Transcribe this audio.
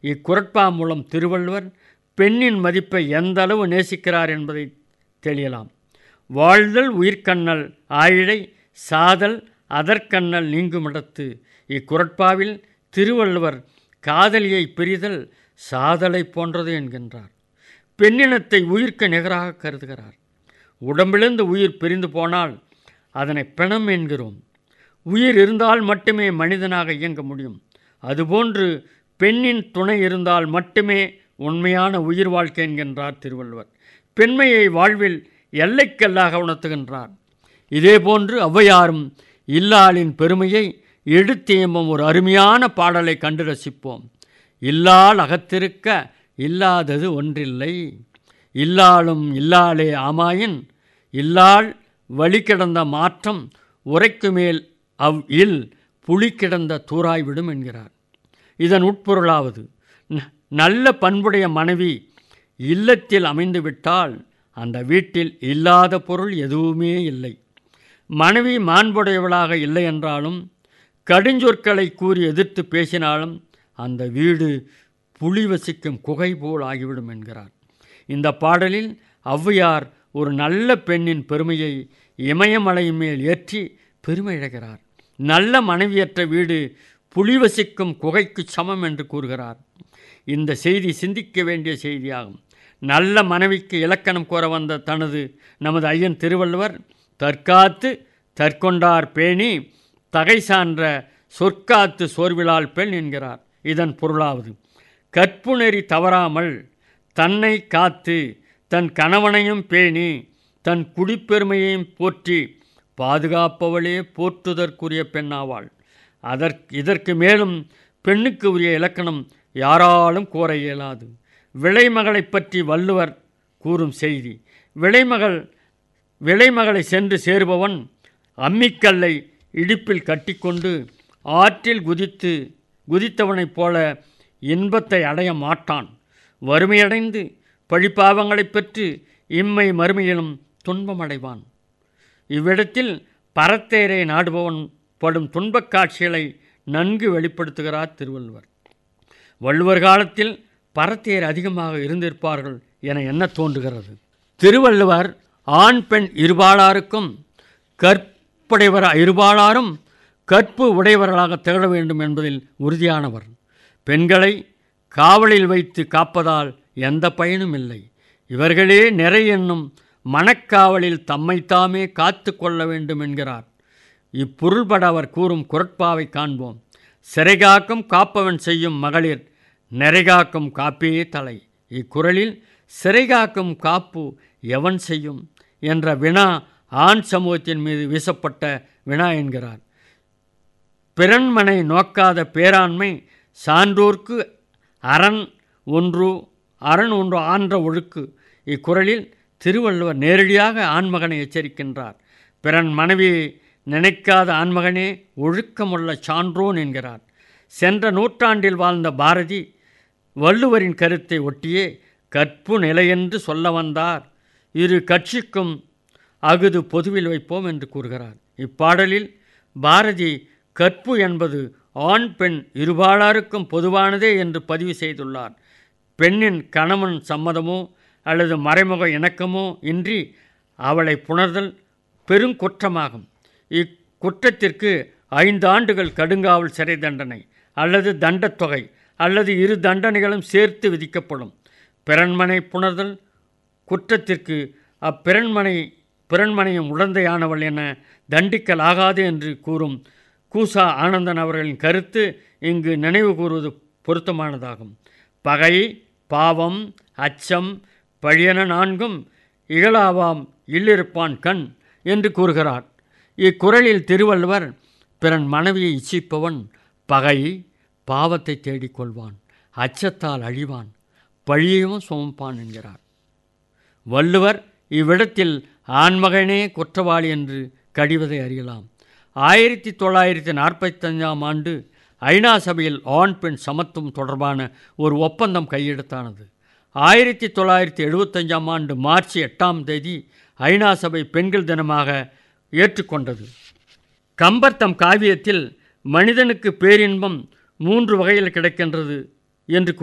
இக்குரட்பா மூலம் திருவள்ளுவர் பெண்ணின் மதிப்பை எந்த அளவு நேசிக்கிறார் என்பதை தெளியலாம் வாழ்தல் உயிர்க்கண்ணல் ஆயிழை சாதல் அதற்கண்ணல் நீங்குமிடத்து இக்குரட்பாவில் திருவள்ளுவர் காதலியை பிரிதல் சாதலை போன்றது என்கின்றார் பெண்ணினத்தை உயிர்க்க நிகராக கருதுகிறார் உடம்பிலிருந்து உயிர் பிரிந்து போனால் அதனை பிணம் என்கிறோம் உயிர் இருந்தால் மட்டுமே மனிதனாக இயங்க முடியும் அதுபோன்று பெண்ணின் துணை இருந்தால் மட்டுமே உண்மையான உயிர் வாழ்க்கை என்கின்றார் திருவள்ளுவர் பெண்மையை வாழ்வில் எல்லைக்கல்லாக உணர்த்துகின்றார் இதேபோன்று ஔவையாரும் இல்லாளின் பெருமையை எடுத்தேம்பும் ஒரு அருமையான பாடலை கண்டு ரசிப்போம் இல்லால் அகத்திருக்க இல்லாதது ஒன்றில்லை இல்லாலும் இல்லாளே ஆமாயின் இல்லால் வழி கிடந்த மாற்றம் உரைக்கு மேல் அவ் இல் புலி கிடந்த தூராய்விடும் என்கிறார் இதன் உட்பொருளாவது ந- நல்ல பண்புடைய மனைவி இல்லத்தில் அமைந்துவிட்டால் அந்த வீட்டில் இல்லாத பொருள் எதுவுமே இல்லை மனைவி மாண்புடையவளாக இல்லை என்றாலும் கடுஞ்சொற்களை கூறி எதிர்த்து பேசினாலும் அந்த வீடு புலி வசிக்கும் குகை போல் ஆகிவிடும் என்கிறார் இந்த பாடலில் ஔவையார் ஒரு நல்ல பெண்ணின் பெருமையை இமயமலை மேல் ஏற்றி பெருமை இழகிறார் நல்ல மனைவியற்ற வீடு புலி வசிக்கும் குகைக்கு சமம் என்று கூறுகிறார் இந்த செய்தி சிந்திக்க வேண்டிய செய்தியாகும் நல்ல மனைவிக்கு இலக்கணம் கூற வந்த தனது நமது ஐயன் திருவள்ளுவர் தற்காத்து தற்கொண்டார் பேணி தகை சான்ற சொற்காத்து சோர்விலால் பெண் என்கிறார் இதன் பொருளாவது கற்பு நெறி தவறாமல் தன்னை காத்து தன் கணவனையும் பேணி தன் குடிப்பெருமையையும் போற்றி பாதுகாப்பவளே போற்றுதற்குரிய பெண்ணாவாள் அதற்கு இதற்கு மேலும் பெண்ணுக்கு உரிய இலக்கணம் யாராலும் கூற இயலாது விளைமகளைப் பற்றி வள்ளுவர் கூறும் செய்தி விளைமகள் விளைமகளை சென்று சேருபவன் அம்மிக்கல்லை இடுப்பில் கட்டிக்கொண்டு ஆற்றில் குதித்து குதித்தவனைப் போல இன்பத்தை அடைய மாட்டான் வறுமையடைந்து பழிப்பாவங்களைப் பெற்று இம்மை மறுமையிலும் துன்பமடைவான் இவ்விடத்தில் பரத்தேரை நாடுபவன் படும் துன்பக் காட்சிகளை நன்கு வெளிப்படுத்துகிறார் திருவள்ளுவர் வள்ளுவர் காலத்தில் பரத்தேர் அதிகமாக இருந்திருப்பார்கள் என எண்ண தோன்றுகிறது திருவள்ளுவர் ஆண் பெண் இருபாலாருக்கும் கற்புடையவர் இருபாலாரும் கற்பு உடையவர்களாக திகழ வேண்டும் என்பதில் உறுதியானவர் பெண்களை காவலில் வைத்து காப்பதால் எந்த பயனும் இல்லை இவர்களே நிறை என்னும் மனக்காவலில் தம்மைத்தாமே காத்து கொள்ள வேண்டும் என்கிறார் இப்பொருள்பட அவர் கூறும் குரட்பாவை காண்போம் சிறைகாக்கும் காப்பவன் செய்யும் மகளிர் நிறைகாக்கும் காப்பே தலை இக்குறளில் சிறைகாக்கும் காப்பு எவன் செய்யும் என்ற வினா ஆண் சமூகத்தின் மீது வீசப்பட்ட வினா என்கிறார் பிறன்மனை நோக்காத பேராண்மை சான்றோர்க்கு அரண் ஒன்று அரண் ஒன்று ஆன்ற ஒழுக்கு இக்குறளில் திருவள்ளுவர் நேரடியாக ஆண்மகனை எச்சரிக்கின்றார் பிறன் மனைவியை நினைக்காத ஆண்மகனே ஒழுக்கமுள்ள சான்றோன் என்கிறார் சென்ற நூற்றாண்டில் வாழ்ந்த பாரதி வள்ளுவரின் கருத்தை ஒட்டியே கற்பு நிலையென்று சொல்ல வந்தார் இரு கட்சிக்கும் அகுது பொதுவில் வைப்போம் என்று கூறுகிறார் இப்பாடலில் பாரதி கற்பு என்பது ஆண் பெண் இருபாலாருக்கும் பொதுவானதே என்று பதிவு செய்துள்ளார் பெண்ணின் கணவன் சம்மதமோ அல்லது மறைமுக இணக்கமோ இன்றி அவளை புணர்தல் பெருங்குற்றமாகும் இக்குற்றத்திற்கு ஐந்து ஆண்டுகள் கடுங்காவல் சிறை தண்டனை அல்லது தண்டத்தொகை அல்லது இரு தண்டனைகளும் சேர்த்து விதிக்கப்படும் பிறன்மனை புணர்தல் குற்றத்திற்கு அப்பிறன்மனை பிறன்மனையும் உடந்தையானவள் என தண்டிக்கலாகாது என்று கூறும் கூசா ஆனந்தன் அவர்களின் கருத்து இங்கு நினைவு கூறுவது பொருத்தமானதாகும் பகை பாவம் அச்சம் பழியன நான்கும் இகழாவாம் இல்லிருப்பான் கண் என்று கூறுகிறார் இக்குறளில் திருவள்ளுவர் பிறன் மனைவியை இச்சிப்பவன் பகை பாவத்தை தேடிக்கொள்வான் அச்சத்தால் அழிவான் பழியையும் சுமப்பான் என்கிறார் வள்ளுவர் இவ்விடத்தில் ஆண்மகனே குற்றவாளி என்று கடிவதை அறியலாம் ஆயிரத்தி தொள்ளாயிரத்தி நாற்பத்தஞ்சாம் ஆண்டு ஐநா சபையில் ஆண் பெண் சமத்துவம் தொடர்பான ஒரு ஒப்பந்தம் கையெழுத்தானது ஆயிரத்தி தொள்ளாயிரத்தி எழுபத்தஞ்சாம் ஆண்டு மார்ச் எட்டாம் தேதி ஐநா சபை பெண்கள் தினமாக ஏற்றுக்கொண்டது கம்பர் தம் காவியத்தில் மனிதனுக்கு பேரின்பம் மூன்று வகையில் கிடைக்கின்றது என்று